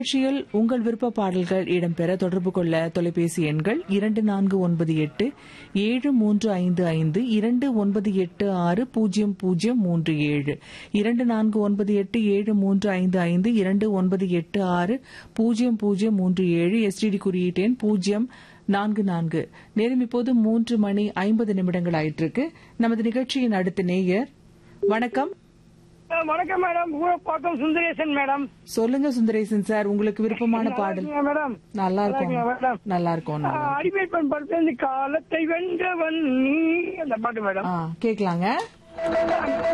நிகழ்ச்சியில் உங்கள் விருப்ப பாடல்கள் இடம்பெற தொடர்பு கொள்ள தொலைபேசி எண்கள் இரண்டு நான்கு ஒன்பது எட்டு ஏழு மூன்று ஐந்து ஐந்து இரண்டு ஒன்பது எட்டு ஆறு பூஜ்ஜியம் பூஜ்ஜியம் மூன்று ஏழு இரண்டு நான்கு ஒன்பது எட்டு ஏழு மூன்று ஐந்து ஐந்து இரண்டு ஒன்பது எட்டு ஆறு பூஜ்ஜியம் பூஜ்ஜியம் மூன்று ஏழு எஸ்டிடி குறியீட்டு எண் பூஜ்ஜியம் நான்கு நான்கு நேரம் இப்போது மூன்று மணி ஐம்பது நிமிடங்கள் ஆயிட்டிருக்கு நமது நிகழ்ச்சியின் அடுத்த நேயர் வணக்கம் அஹ் வணக்கம் மேடம் ஊரப்பாக்கம் சுந்தரேசன் மேடம் சொல்லுங்க சுந்தரேசன் சார் உங்களுக்கு விருப்பமான நல்லா பாடல் இருக்கீங்களா மேடம் நல்லா இருக்கும் இருக்கீங்களா மேடம் நல்லா இருக்கும் நல்லா இருக்கும். அடிமைட் பண் படத்துல இந்த காலத்தை வென்றவன் நீ அந்த பாட்டு மேடம் ஆ கேக்கலாங்க